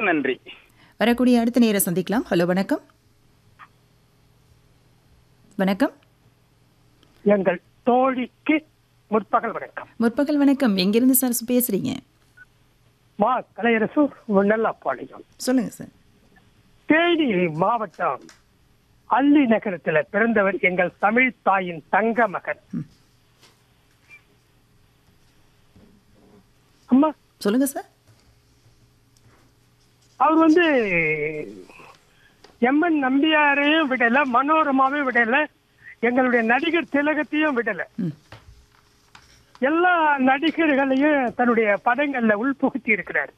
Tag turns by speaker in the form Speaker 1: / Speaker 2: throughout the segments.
Speaker 1: நன்றி
Speaker 2: வரக்கூடிய அடுத்த நேரம் சந்திக்கலாம் ஹலோ வணக்கம் வணக்கம்
Speaker 3: எங்கள் தோழிக்கு முற்பகல் வணக்கம்
Speaker 2: முற்பகல் வணக்கம் எங்கிருந்து சார் பேசுறீங்க
Speaker 3: மா கலையரசு நல்லாப்பாளையம்
Speaker 2: சொல்லுங்க சார்
Speaker 3: தேனி மாவட்டம் அள்ளி நகரத்துல பிறந்தவர் எங்கள் தமிழ் தாயின் தங்க மகன் அம்மா
Speaker 2: சொல்லுங்க சார்
Speaker 3: அவர் வந்து எம்என் நம்பியாரையும் விடல மனோரமாவையும் விடல எங்களுடைய நடிகர் திலகத்தையும் விடல
Speaker 2: ம்.
Speaker 3: எல்லா நடிகர்களையும் தன்னுடைய படங்கள்ல உள்புகுத்தி இருக்கிறார்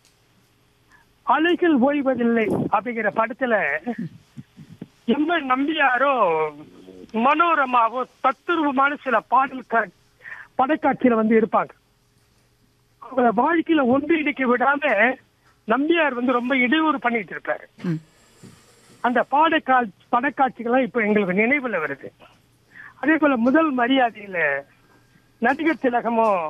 Speaker 3: அலைகள் ஓய்வதில்லை அப்படிங்கிற படத்துல எம்என் நம்பியாரோ மனோரமாவோ தத்துருவமான சில பாடல் கா- படக்காட்சியில வந்து இருப்பாங்க அவங்கள வாழ்க்கையில ஒன்றிணைக்க விடாம நம்பியார் வந்து ரொம்ப இடையூறு பண்ணிட்டு இருப்பாரு
Speaker 2: ம்
Speaker 3: அந்த பாடக்கா படக்காட்சிகள்லாம் இப்ப எங்களுக்கு நினைவுல வருது அதே போல முதல் மரியாதையில நடிகர் திலகமும்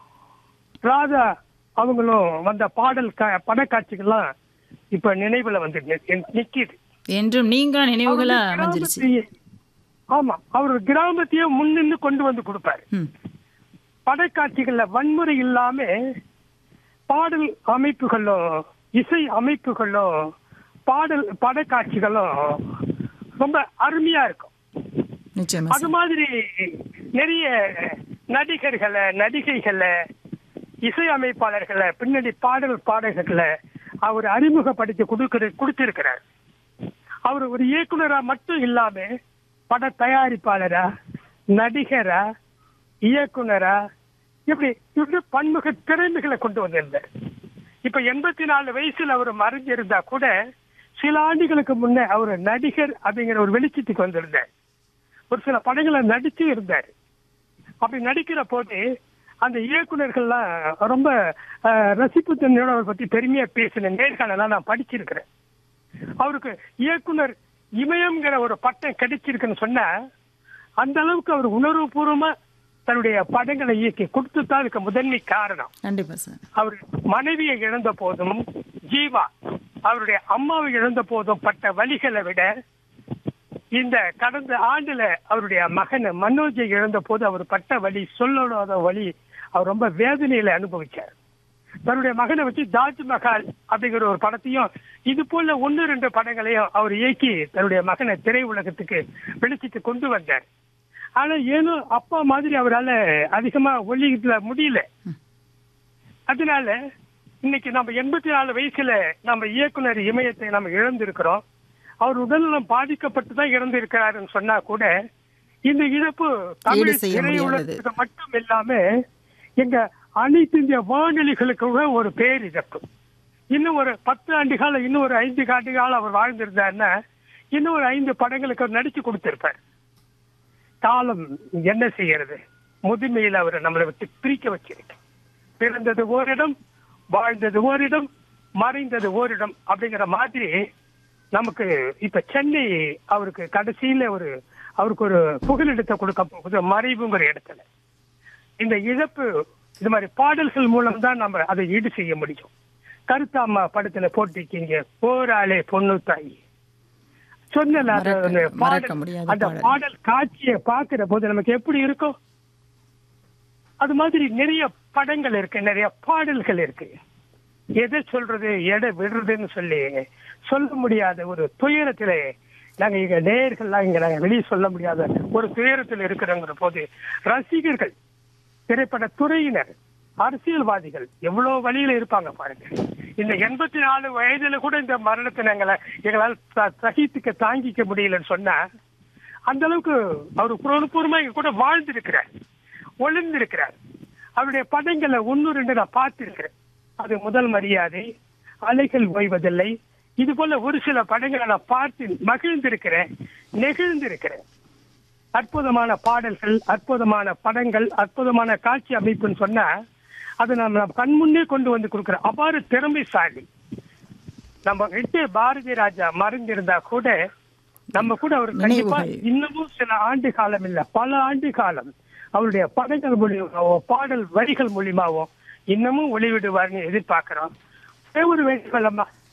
Speaker 3: ராதா அவங்களும் வந்த பாடல் கா- படக்காட்சிகள்லாம் இப்ப நினைவுல வந்து நி- நிக்கிது
Speaker 2: என்றும் நீங்க நினைவுகளா
Speaker 3: அவரு
Speaker 2: அமைஞ்சிருச்சு
Speaker 3: கிராமத்தையே- ஆமா அவர் கிராமத்தையே முன்னின்று கொண்டு வந்து கொடுப்பாரு
Speaker 2: ம்
Speaker 3: படக்காட்சிகள்ல வன்முறை இல்லாம பாடல் அமைப்புகளும் இசை அமைப்புகளும் பாடல் படக்காட்சிகளும் ரொம்ப அருமையா இருக்கும்
Speaker 2: நிச்சயமா
Speaker 3: அது
Speaker 2: சார்
Speaker 3: மாதிரி நிறைய நடிகர்களை நடிகைகளை இசை அமைப்பாளர்களை பின்னணி பாடல் பாடகர்களை அவர் அறிமுகப்படுத்தி கொடுக்கிற கொடுத்திருக்கிறார் அவர் ஒரு இயக்குனரா மட்டும் இல்லாம பட தயாரிப்பாளரா நடிகரா இயக்குனரா இப்படி இப்படி பன்முக திறமைகளை கொண்டு வந்திருந்தார் இப்ப எண்பத்தி நாலு வயசுல அவர் மறைஞ்சிருந்தா கூட சில ஆண்டுகளுக்கு முன்னே அவர் நடிகர் அப்படிங்கிற ஒரு வெளிச்சத்துக்கு வந்திருந்தார் ஒரு சில படங்களை நடிச்சு இருந்தார் அப்படி நடிக்கிற போது அந்த இயக்குனர்கள்லாம் ரொம்ப அஹ், ரசிப்பு தன்மையோட அவரை பத்தி பெருமையா பேசின நேர்காணலாம் நான் படிச்சிருக்கிறேன் அவருக்கு இயக்குனர் இமயம்ங்கிற ஒரு பட்டம் கிடைச்சிருக்குன்னு சொன்னா அந்த அளவுக்கு அவர் உணர்வுபூர்வமா தன்னுடைய படங்களை இயக்கி கொடுத்து தான் அதுக்கு முதன்மை காரணம்
Speaker 2: கண்டிப்பா சார்
Speaker 3: அவர் மனைவியை இழந்த போதும் ஜீவா அவருடைய அம்மாவை இழந்த போதும் பட்ட வழிகளை விட இந்த கடந்த ஆண்டுல அவருடைய மகன் மனோஜை இழந்த போது அவர் பட்ட வழி சொல்லோட வழி அவர் ரொம்ப வேதனையில அனுபவிச்சார் தன்னுடைய மகனை வச்சு தாஜ்மஹால் அப்படிங்கிற ஒரு படத்தையும் இது போல ஒன்னு ரெண்டு படங்களையும் அவர் இயக்கி தன்னுடைய மகனை திரை உலகத்துக்கு வெளிச்சிட்டு கொண்டு வந்தார் ஆனா ஏனோ அப்பா மாதிரி அவரால அதிகமா ஒளியில முடியல அதனால இன்னைக்கு நம்ம எண்பத்தி நாலு வயசுல நம்ம இயக்குனர் இமயத்தை நம்ம இழந்திருக்கிறோம் அவர் உடல்நலம் பாதிக்கப்பட்டு தான் இறந்திருக்கிறாருன்னு சொன்னா கூட இந்த இழப்பு தமிழ்
Speaker 2: ஈடு செய்ய முடியாதது.
Speaker 3: திரையுலகத்துக்கு மட்டும் இல்லாம எங்க அனைத்து இந்திய வானொலிகளுக்கு கூட ஒரு பேர் இழப்பு இன்னும் ஒரு பத்து ஆண்டு காலம் இன்னும் ஒரு ஐந்து ஆண்டு காலம் அவர் வாழ்ந்திருந்தாருன்னா இன்னும் ஒரு ஐந்து படங்களுக்கு அவர் நடிச்சு கொடுத்திருப்பார் காலம் என்ன செய்யறது முதுமையில் அவர் நம்மளை விட்டு பிரிக்க வச்சிருக்கு பிறந்தது ஓரிடம் வாழ்ந்தது ஓரிடம் மறைந்தது ஓரிடம் அப்படிங்கிற மாதிரி நமக்கு இப்ப சென்னை அவருக்கு கடைசியில ஒரு அவருக்கு ஒரு புகலிடத்தை கொடுக்க போகுது மறைவுங்கிற இடத்துல இந்த இழப்பு இது மாதிரி பாடல்கள் மூலம் தான் நம்ம அதை ஈடு செய்ய முடியும் கருத்தாம்மா படத்துல போட்டிருக்கீங்க போராளே பொண்ணு தாய் சொன்னல அது
Speaker 2: மறக்க-
Speaker 3: அந்த
Speaker 2: மறக்க
Speaker 3: பாடல்
Speaker 2: முடியாத
Speaker 3: அந்த
Speaker 2: பாடல்.
Speaker 3: பாடல் காட்சியை பாக்குற போது நமக்கு எப்படி இருக்கும் அது மாதிரி நிறைய படங்கள் இருக்கு நிறைய பாடல்கள் இருக்கு எதை சொல்றது எதை விடுறதுன்னு சொல்லி சொல்ல முடியாத ஒரு துயரத்திலே நாங்க இங்க நேயர்கள்லாம் இங்க நாங்க வெளியே சொல்ல முடியாத ஒரு துயரத்தில் இருக்கிறோங்கிற போது ரசிகர்கள் திரைப்பட துறையினர் அரசியல்வாதிகள் எவ்வளவு வழியில இருப்பாங்க பாருங்க இந்த எண்பத்தி நாலு வயதுல கூட இந்த மரணத்தை நாங்களை எங்களால் ச- சகித்துக்க தாங்கிக்க முடியலன்னு சொன்னா அந்த அளவுக்கு அவர் புறப்பூர்வமா எங்க கூட வாழ்ந்திருக்கிறார் ஒளிந்திருக்கிறார் அவருடைய படங்களை ஒன்னு ரெண்டு நான் பார்த்திருக்கிறேன் அது முதல் மரியாதை அலைகள் ஓய்வதில்லை இது போல ஒரு சில படங்களை நான் பார்த்து மகிழ்ந்திருக்கிறேன் நெகிழ்ந்திருக்கிறேன் அற்புதமான பாடல்கள் அற்புதமான படங்கள் அற்புதமான காட்சி அமைப்புன்னு சொன்னா அதை நம்ம நம்ம கண் முன்னே கொண்டு வந்து கொடுக்கிற அபார திறமைசாலி நம்ம கிட்ட பாரதி ராஜா மறைந்திருந்தா கூட நம்ம கூட அவர் கண்டிப்பா
Speaker 2: நினைவுகள்.
Speaker 3: இன்னமும் சில ஆண்டு காலம் இல்ல பல ஆண்டு காலம் அவருடைய படங்கள் மூலியமாவோ பாடல் வரிகள் மூலியமாவோ இன்னமும் ஒளிவிடுவார்னு எதிர்பார்க்கிறோம் ஒரே ஒரு வேண்டுகோள் அம்மா